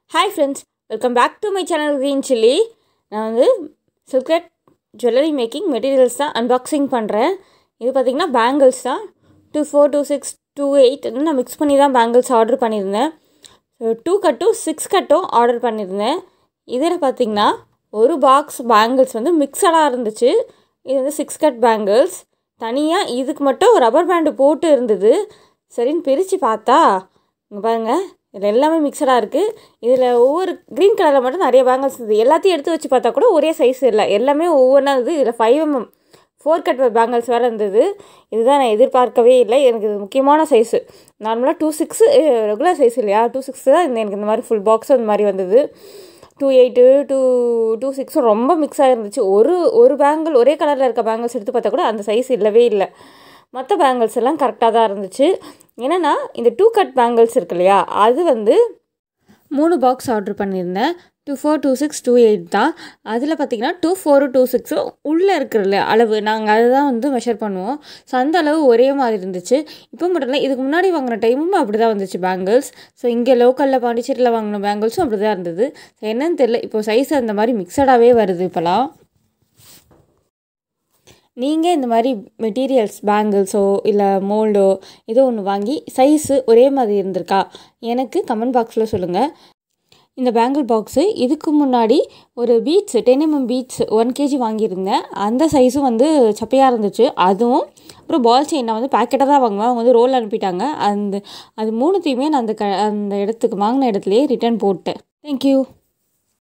hi friends welcome back to my channel green chilli நான் வந்து silk thread jewellery making materials தான் unboxing பண்ணுறேன் இது பார்த்திங்கன்னா பேங்கிள்ஸ் தான் two four two six two eight வந்து நான் மிக்ஸ் பண்ணி தான் பேங்கிள்ஸ் ஆர்டர் பண்ணியிருந்தேன் ஸோ டூ கட்டும் சிக்ஸ் கட்டும் ஆர்டர் பண்ணியிருந்தேன் இதில் பார்த்திங்கன்னா ஒரு பாக்ஸ் பேங்கிள்ஸ் வந்து மிக்சடாக இருந்துச்சு இது வந்து சிக்ஸ் கட் பேங்கிள்ஸ் தனியாக இதுக்கு மட்டும் ரப்பர் பேண்டு போட்டு இருந்தது சரின்னு பிரித்து பார்த்தா இங்கே பாருங்கள் இதில் எல்லாமே மிக்சடாக இருக்குது இதில் ஒவ்வொரு க்ரீன் கலரில் மட்டும் நிறைய பேங்கிள்ஸ் இருக்குது எல்லாத்தையும் எடுத்து வச்சு பார்த்தா கூட ஒரே சைஸ் இல்லை எல்லாமே ஒவ்வொன்றா இருந்தது இதில் five MM four cut bangles வேறு இருந்தது இதுதான் நான் எதிர்பார்க்கவே இல்லை எனக்கு இது முக்கியமான சைஸு நார்மலாக டூ சிக்ஸு ரெகுலர் சைஸ் இல்லையா டூ சிக்ஸ் தான் இந்த எனக்கு இந்த மாதிரி ஃபுல் பாக்ஸ் அந்த மாதிரி வந்தது டூ எயிட்டு டூ டூ சிக்ஸும் ரொம்ப மிக்ஸ் ஆகிருந்துச்சு ஒரு ஒரு பேங்கிள் ஒரே கலரில் இருக்க பேங்கிள்ஸ் எடுத்து பார்த்தா கூட அந்த சைஸ் இல்லவே இல்லை மற்ற பேங்கிள்ஸ் எல்லாம் கரெக்டாக தான் இருந்துச்சு என்னென்னா இந்த டூ கட் பேங்கிள்ஸ் இருக்கு இல்லையா அது வந்து மூணு பாக்ஸ் ஆர்டர் பண்ணியிருந்தேன் two four two six two eight தான் அதில் பார்த்தீங்கன்னா டூ ஃபோரு டூ சிக்ஸும் உள்ளே இருக்கிற அளவு நாங்கள் அதை தான் வந்து மெஷர் பண்ணுவோம் ஸோ அந்த அளவு ஒரே மாதிரி இருந்துச்சு இப்போ மட்டும் இல்லை இதுக்கு முன்னாடி வாங்கின டைமும் அப்படி தான் வந்துச்சு பேங்கிள்ஸ் ஸோ இங்கே லோக்கலில் பாண்டிச்சேரியில் வாங்கின பேங்கிள்ஸும் அப்படி தான் இருந்தது ஸோ என்னன்னு தெரியல இப்போ சைஸ் அந்த மாதிரி மிக்சடாகவே வருது இப்போலாம் நீங்கள் இந்த மாதிரி மெட்டீரியல்ஸ் பேங்கிள்ஸோ இல்லை மோல்டோ ஏதோ ஒன்று வாங்கி சைஸு ஒரே மாதிரி இருந்திருக்கா எனக்கு கமெண்ட் பாக்ஸில் சொல்லுங்கள் இந்த பேங்கிள் பாக்ஸு இதுக்கு முன்னாடி ஒரு beads ten MM beads one KG வாங்கியிருந்தேன் அந்த சைஸும் வந்து சப்பையாக இருந்துச்சு அதுவும் அப்புறம் பால் செயின் நான் வந்து பேக்கெட்டாக தான் வாங்குவேன் அவங்க வந்து ரோல் அனுப்பிட்டாங்க அந்த அது மூணுத்தையுமே நான் அந்த க அந்த இடத்துக்கு வாங்கின இடத்துலையே ரிட்டர்ன் போட்டேன் தேங்க்யூ